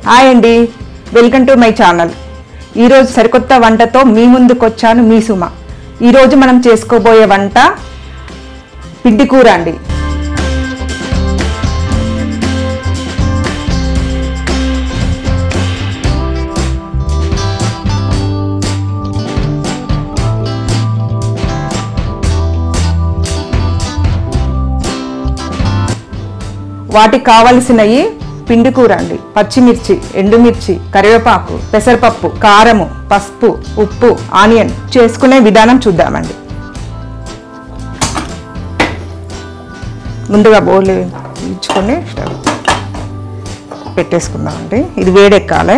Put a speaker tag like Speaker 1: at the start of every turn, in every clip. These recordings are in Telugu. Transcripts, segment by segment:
Speaker 1: హాయ్ అండి వెల్కమ్ టు మై ఛానల్ ఈరోజు సరికొత్త వంటతో మీ ముందుకు వచ్చాను మీ సుమ ఈరోజు మనం చేసుకోబోయే వంట పిండి కూర అండి వాటికి కావలసినవి పిండి కూర అండి పచ్చిమిర్చి ఎండుమిర్చి కరివేపాకు పెసరపప్పు కారము పసుపు ఉప్పు ఆనియన్ చేసుకునే విధానం చూద్దామండి ముందుగా బౌల్ ఇచ్చుకొని స్టవ్ పెట్టేసుకుందామండి ఇది వేడెక్కాలి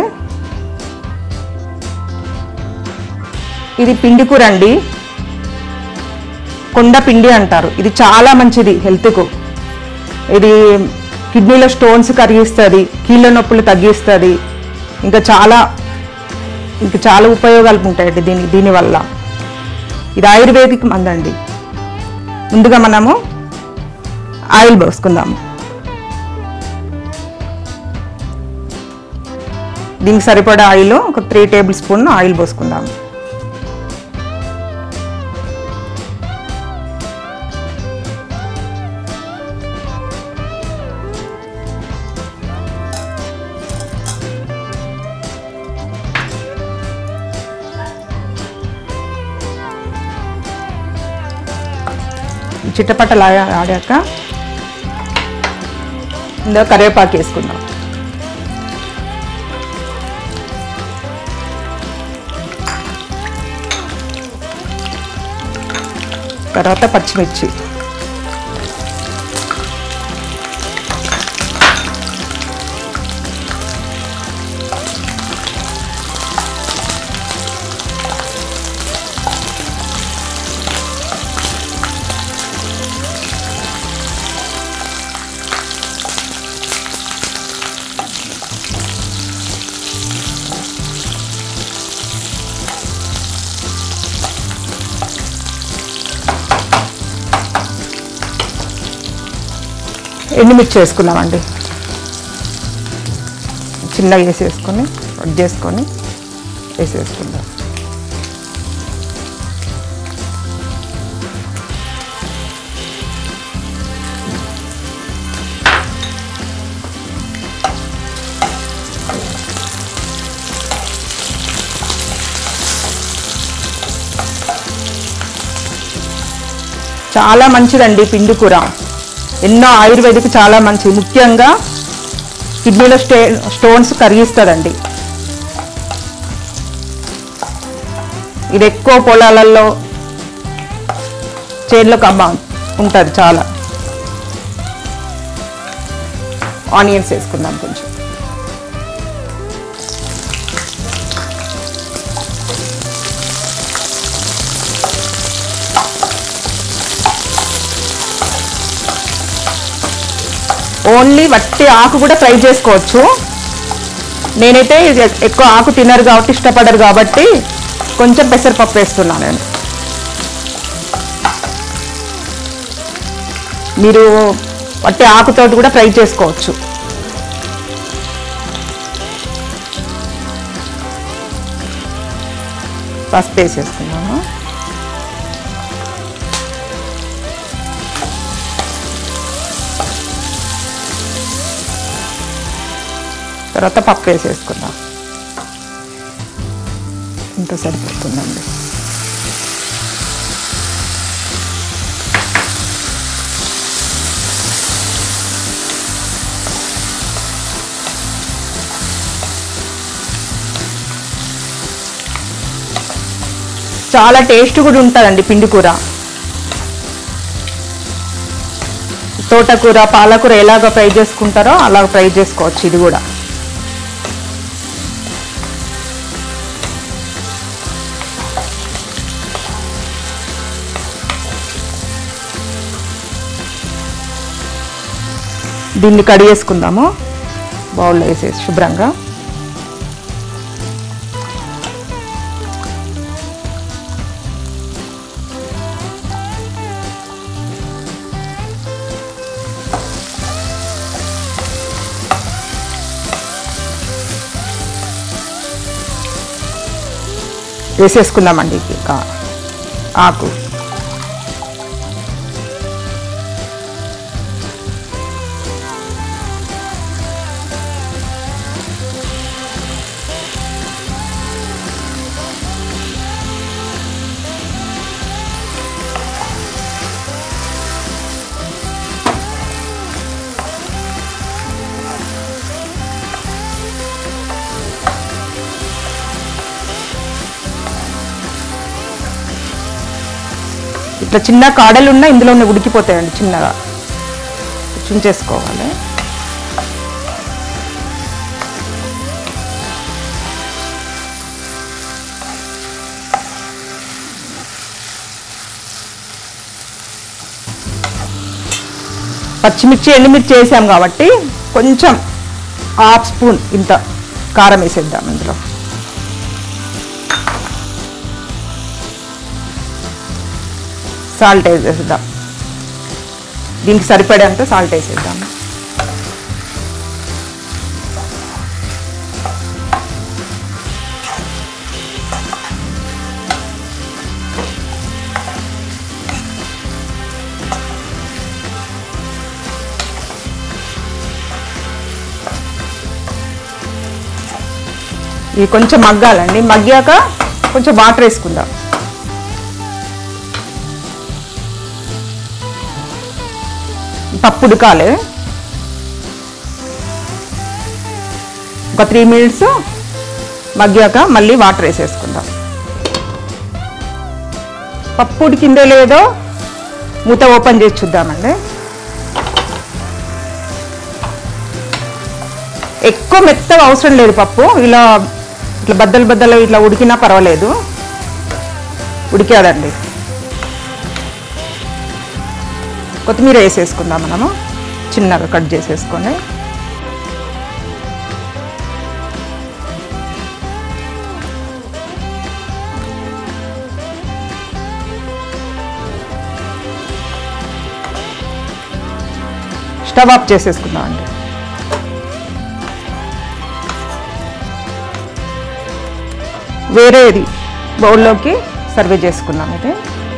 Speaker 1: ఇది పిండి కూర అండి కొండ పిండి అంటారు ఇది చాలా మంచిది హెల్త్కు ఇది కిడ్నీలో స్టోన్స్ కరిగిస్తుంది కీళ్ళ నొప్పులు తగ్గిస్తుంది ఇంకా చాలా ఇంకా చాలా ఉపయోగాలు ఉంటాయండి దీని దీనివల్ల ఇది ఆయుర్వేదిక్ మందండి ముందుగా మనము ఆయిల్ పోసుకుందాము దీనికి సరిపడా ఆయిల్ ఒక త్రీ టేబుల్ స్పూన్ ఆయిల్ పోసుకుందాము చిట్టపట్టలు ఆ- ఆడాక ఇందులో కరివేపాకు వేసుకుందాం తర్వాత పచ్చిమిర్చి ఎండుమిర్చి వేసుకున్నామండి చిన్నగా వేసేసుకొని కట్ చేసుకొని వేసేసుకుందాం చాలా మంచిదండి పిండి కూర ఎన్నో ఆయుర్వేదిక్ చాలా మంచిది ముఖ్యంగా కిడ్నీలో స్టే స్టోన్స్ కరిగిస్తుందండి ఇది ఎక్కువ పొలాలలో చేనులో కమ్మ ఉంటుంది చాలా ఆనియన్స్ వేసుకుందాం కొంచెం ఓన్లీ వట్టి ఆకు కూడా ఫ్రై చేసుకోవచ్చు నేనైతే ఇది ఎక్కువ ఆకు తినరు కాబట్టి ఇష్టపడరు కాబట్టి కొంచెం పెసరపప్పు వేస్తున్నాను నేను మీరు వట్టి ఆకుతోటి కూడా ఫ్రై చేసుకోవచ్చు పసుపు వేసేసుకున్నాను తర్వాత పప్పు వేసేసుకుందాం ఇంత సరిపోతుందండి చాలా టేస్ట్ కూడా ఉంటుందండి పిండి కూర తోటకూర పాలకూర ఎలాగ ఫ్రై చేసుకుంటారో అలాగ ఫ్రై చేసుకోవచ్చు ఇది కూడా దీన్ని కడిగేసుకుందాము బౌల్లో వేసేసి శుభ్రంగా వేసేసుకుందామండి ఇది కా- ఆకు ఇట్లా చిన్న కాడలు ఉన్నా ఇందులోనే ఉడికిపోతాయండి చిన్నగా చుంచేసుకోవాలి పచ్చిమిర్చి ఎండుమిర్చి వేసాం కాబట్టి కొంచెం హాఫ్ స్పూన్ ఇంత కారం వేసేద్దాం ఇందులో సాల్ట్ వేసేద్దాం దీనికి సరిపడేంత సాల్ట్ వేసేద్దాం ఇది కొంచెం మగ్గాలండి మగ్గాక కొంచెం వాటర్ వేసుకుందాం పప్పు ఉడకాలి ఒక త్రీ మినిట్స్ మగ్గాక మళ్ళీ వాటర్ వేసేసుకుందాం పప్పు ఉడికిందో లేదో మూత ఓపెన్ చేసి చూద్దామండి ఎక్కువ మెత్తగా అవసరం లేదు పప్పు ఇలా ఇట్లా బద్దలు బద్దలు ఇట్లా ఉడికినా పర్వాలేదు ఉడికాదండి కొత్తిమీర వేసేసుకుందాం మనము చిన్నగా కట్ చేసేసుకొని స్టవ్ ఆఫ్ చేసేసుకుందాం అండి వేరేది బౌల్లోకి సర్వ్ చేసుకుందాం ఇది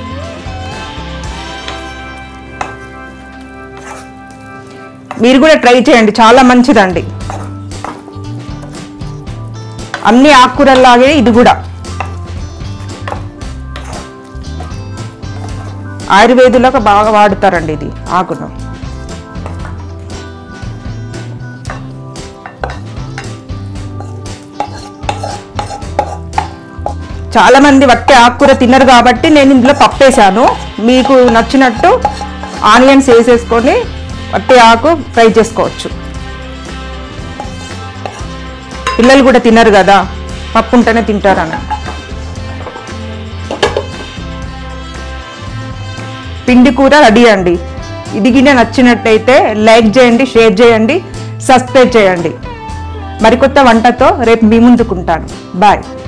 Speaker 1: మీరు కూడా ట్రై చేయండి చాలా మంచిదండి అన్ని ఆకుకూరల్లాగే ఇది కూడా ఆయుర్వేదులకు బాగా వాడుతారండి ఇది ఆకును చాలా మంది వట్టి ఆకుకూర తినరు కాబట్టి నేను ఇందులో పప్పు వేసాను మీకు నచ్చినట్టు ఆనియన్స్ వేసేసుకొని వట్టి ఆకు ఫ్రై చేసుకోవచ్చు పిల్లలు కూడా తినరు కదా పప్పు ఉంటేనే తింటారని పిండి కూర రెడీ అండి ఇది గిన్నె నచ్చినట్టయితే లైక్ చేయండి షేర్ చేయండి సబ్స్క్రైబ్ చేయండి మరికొత్త వంటతో రేపు మీ ముందుకుంటాను బాయ్